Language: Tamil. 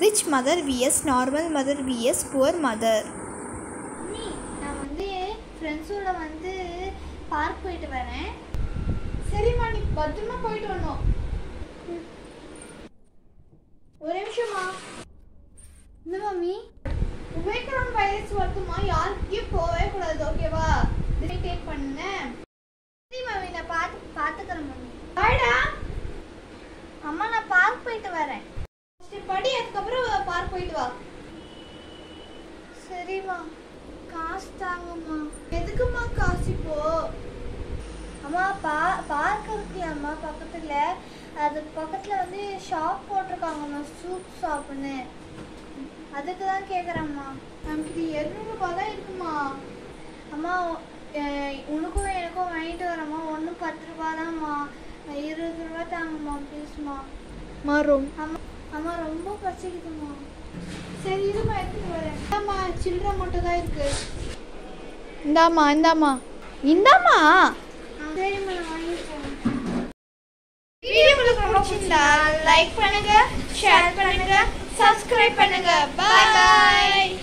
rich mother VS normal mother VS poor mother mummy நான் வந்து ஃப்ரெண்ட்ஸோட வந்து பார்க் போயிட்டு வரேன் சரிம்மா நீ பத்திரமா போயிட்டு வரணும் ஒரு நிமிஷமா இந்த மம்மி ஒமேக்ரான் வைரஸ் வருதுமா யாருக்கும் போகவே கூடாது ஓகேவா டேக் பண்ணேன் சரி மம்மி நான் பார்த்து பார்த்துக்கிறேன் மம்மி பாய்டா அம்மா நான் பார்க் போயிட்டு வரேன் சரி படி அதுக்கப்புறம் பார்க் போயிட்டு வா சரிம்மா காசு தாங்கம்மா எதுக்குமா காசு இப்போ அம்மா பா பார்க் இருக்குல்லம்மா பக்கத்தில் அது பக்கத்தில் வந்து ஷாப் போட்டிருக்காங்கம்மா சூப் ஷாப்னு அதுக்கு தான் கேட்குறேம்மா நமக்கு இது இரநூறுபா தான் இருக்குமா அம்மா அஹ், உனக்கும் எனக்கும் வாங்கிட்டு வரேம்மா ஒன்று பத்து ரூபா தான்மா இருபது ரூபா தாங்கம்மா ப்ளீஸ்மா மாறும் அம்மா அம்மா ரொம்ப பசிக்குதும்மா சரி இருமா எடுத்துட்டு வரேன் இந்தாம்மா சில்லறை மட்டும் தான் இருக்கு இந்தாம்மா இந்தாம்மா இந்தாம்மா சரிம்மா நான் வாங்கிட்டு போகிறேன் வீடியோ உங்களுக்கு ரொம்ப பிடிச்சிருந்தா லைக் பண்ணுங்க ஷேர் பண்ணுங்க சப்ஸ்கிரைப் பண்ணுங்க பாய் பாய்